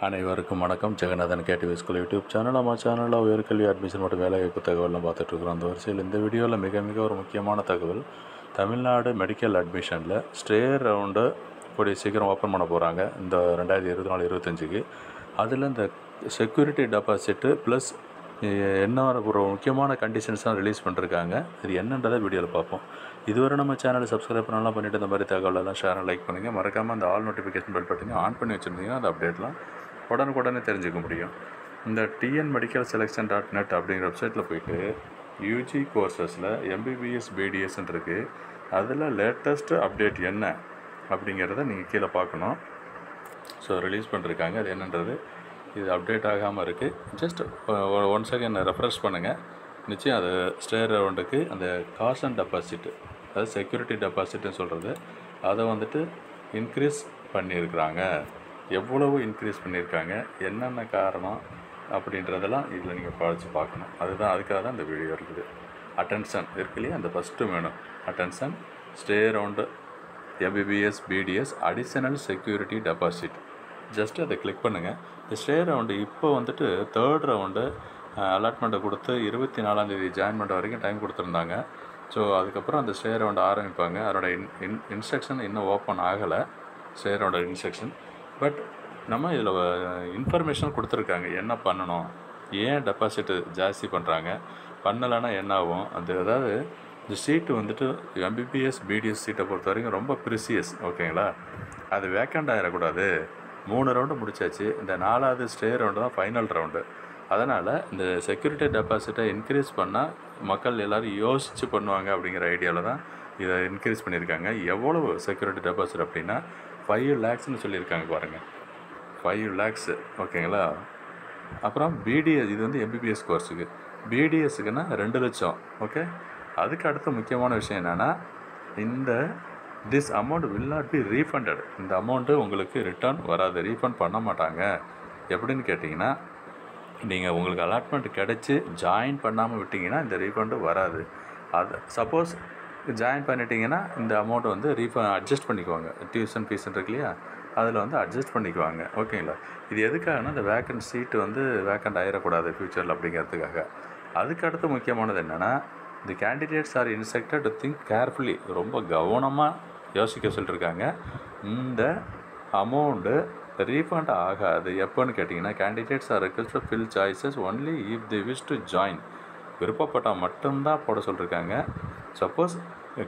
அனைவருக்கும் வணக்கம் Jeganathan KTV school YouTube channel நம்ம சேனலில் உயர்கல்வி அட்மிஷன் மற்றும் வேலைவாய்ப்பு தகவல்லாம் பார்த்துட்ருக்குறோம் அந்த வரிசையில் இந்த வீடியோவில் மிக மிக ஒரு முக்கியமான தகவல் தமிழ்நாடு மெடிக்கல் அட்மிஷனில் ஸ்டே ரவுண்டு கூடிய சீக்கிரம் ஓப்பன் பண்ண போகிறாங்க இந்த ரெண்டாயிரத்தி இருபத்தி நாலு இருபத்தஞ்சுக்கு அதில் இந்த செக்யூரிட்டி டெபாசிட்டு ப்ளஸ் என்ன ஒரு முக்கியமான கண்டிஷன்ஸ்லாம் ரிலீஸ் பண்ணிருக்காங்க இது என்னன்றதை வீடியோவில் பார்ப்போம் இதுவரை நம்ம சேனலை சப்ஸ்கிரைப் பண்ணலாம் பண்ணிட்டு இந்த மாதிரி தகவலெல்லாம் ஷேர் லைக் பண்ணுங்கள் மறக்காமல் அந்த ஆல் நோட்டிஃபிகேஷன் பெல் பட்டனை ஆன் பண்ணி வச்சுருந்தீங்கன்னா அந்த அப்டேட்லாம் உடனுக்குடனே தெரிஞ்சுக்க முடியும் இந்த TN medical selection dot net அப்படிங்கிற வெப்சைட்டில் போயிட்டு யூஜி கோர்சஸில் எம்பிபிஎஸ் பிடிஎஸ்ன்னு இருக்குது அதில் லேட்டஸ்ட் அப்டேட் என்ன அப்படிங்கிறத நீங்கள் கீழே பார்க்கணும் ஸோ ரிலீஸ் பண்ணிருக்காங்க அது என்னன்றது இது அப்டேட் ஆகாமல் இருக்குது ஜஸ்ட் ஒன் செகண்ட் ரெஃப்ரெஷ் பண்ணுங்கள் நிச்சயம் அது ஸ்டே ரவுண்டுக்கு அந்த காசு அண்ட் டெபாசிட்டு அதாவது செக்யூரிட்டி டெபாசிட்னு சொல்கிறது அதை வந்துட்டு இன்க்ரீஸ் பண்ணியிருக்கிறாங்க எவ்வளவு இன்க்ரீஸ் பண்ணியிருக்காங்க என்னென்ன காரணம் அப்படின்றதெல்லாம் இதில் நீங்கள் படித்து பார்க்கணும் அதுதான் அதுக்காக தான் இந்த வீடியோ இருக்குது அட்டென்ஷன் இருக்கு இல்லையா அந்த ஃபஸ்ட்டு வேணும் attention stray round MBBS BDS additional security deposit just அதை கிளிக் பண்ணுங்கள் இந்த ஸ்டே ரவுண்டு இப்போ வந்துட்டு தேர்ட் ரவுண்டு அலாட்மெண்ட்டை கொடுத்து இருபத்தி நாலாந்தேதி ஜாயின் பண்ணுற வரைக்கும் டைம் கொடுத்துருந்தாங்க ஸோ அதுக்கப்புறம் அந்த ஸ்டே ரவுண்டு ஆரம்பிப்பாங்க அதோட இன் இன் இன்ஸ்ட்ரக்ஷன் இன்னும் ஓப்பன் ஆகலை ஸ்டே ரவுண்டோட இன்ஸ்ட்ரக்ஷன் பட் நம்ம இதில் இன்ஃபர்மேஷன் கொடுத்துருக்காங்க என்ன பண்ணணும் ஏன் டெபாசிட்டு ஜாஸ்தி பண்ணுறாங்க பண்ணலைன்னா என்ன ஆகும் அந்த அதாவது இந்த சீட்டு வந்துட்டு எம்பிபிஎஸ் பிடிஎஸ் சீட்டை பொறுத்த வரைக்கும் ரொம்ப ப்ரிசியஸ் ஓகேங்களா அது வேக்கண்ட் ஆகிடக்கூடாது மூணு ரவுண்டு முடிச்சாச்சு இந்த நாலாவது ஸ்டே ரவுண்டு தான் ஃபைனல் ரவுண்டு அதனால் இந்த செக்யூரிட்டி டெபாசிட்டை இன்க்ரீஸ் பண்ணால் மக்கள் எல்லோரும் யோசித்து பண்ணுவாங்க அப்படிங்கிற ஐடியாவில் தான் இதை இன்க்ரீஸ் பண்ணியிருக்காங்க எவ்வளவு செக்யூரிட்டி டெபாசிட் அப்படின்னா ஃபைவ் லேக்ஸ்னு சொல்லியிருக்காங்க பாருங்கள் ஃபைவ் லேக்ஸு ஓகேங்களா அப்புறம் பிடிஎஸ் இது வந்து எம்பிபிஎஸ் கோர்ஸுக்கு பிடிஎஸ்க்குன்னா ரெண்டு லட்சம் ஓகே அதுக்கு அடுத்த முக்கியமான விஷயம் என்னென்னா இந்த this amount will not be refunded இந்த அமௌண்ட்டு உங்களுக்கு ரிட்டர்ன் வராது ரீஃபண்ட் பண்ண மாட்டாங்க எப்படின்னு கேட்டிங்கன்னா நீங்கள் உங்களுக்கு அலாட்மெண்ட் கிடச்சி ஜாயின் பண்ணாமல் விட்டிங்கன்னா இந்த ரீஃபண்டு வராது அது சப்போஸ் ஜாயின் பண்ணிட்டீங்கன்னா இந்த அமௌண்ட் வந்து ரீஃபண்ட் அட்ஜஸ்ட் பண்ணிக்குவாங்க டியூஷன் ஃபீஸ் இருக்கு இல்லையா அதில் வந்து அட்ஜஸ்ட் பண்ணிக்குவாங்க ஓகேங்களா இது எதுக்காகனா இந்த வேக்கண்ட் சீட்டு வந்து வேக்கண்ட் ஆகிடக்கூடாது ஃப்யூச்சரில் அப்படிங்கிறதுக்காக அதுக்கு அடுத்து முக்கியமானது என்னென்னா இந்த candidates are instructed to think carefully ரொம்ப கவனமாக யோசிக்க சொல்லியிருக்காங்க இந்த அமௌண்ட்டு ரீஃபண்ட் ஆகாது எப்போன்னு கேட்டிங்கன்னா candidates are requested to fill choices only if the wish to join விருப்பப்பட்டால் மட்டும்தான் போட சொல்லியிருக்காங்க சப்போஸ்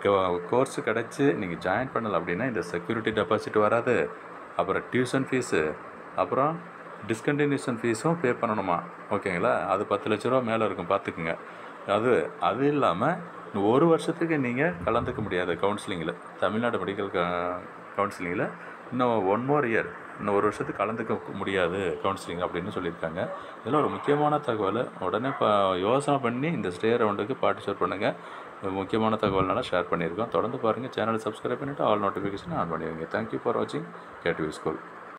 கோர்ஸ் கிடச்சி நீங்கள் ஜாயின் பண்ணலை அப்படின்னா இந்த செக்யூரிட்டி டெபாசிட் வராது அப்புறம் டியூஷன் ஃபீஸு அப்புறம் டிஸ்கண்டினியூஷன் ஃபீஸும் பே பண்ணணுமா ஓகேங்களா அது பத்து லட்ச ரூபா மேலே இருக்கும் பார்த்துக்குங்க அது அது இல்லாமல் ஒரு வருஷத்துக்கு நீங்கள் கலந்துக்க முடியாது கவுன்சிலிங்கில் தமிழ்நாடு மெடிக்கல் க கவுன்சிலிங்கில் இன்னும் ஒன் மோர் இயர் இன்னும் ஒரு வருஷத்துக்கு கலந்துக்க முடியாது கவுன்சிலிங் அப்படின்னு சொல்லியிருக்காங்க இதில் ஒரு முக்கியமான தகவலை உடனே இப்போ யோசனை பண்ணி இந்த ஸ்டே ரவுண்டுக்கு பார்ட்டிசிபேட் பண்ணுங்கள் முக்கியமான தகவல்னால ஷேர் பண்ணியிருக்கோம் தொடர்ந்து பாருங்கள் சேனலை சப்ஸ்கிரைப் பண்ணிவிட்டு ஆல் நோட்டிஃபிகேஷன் ஆன் பண்ணிடுங்க தேங்க்யூ ஃபார் வாட்சிங் கேடிவி ஸ்கூல்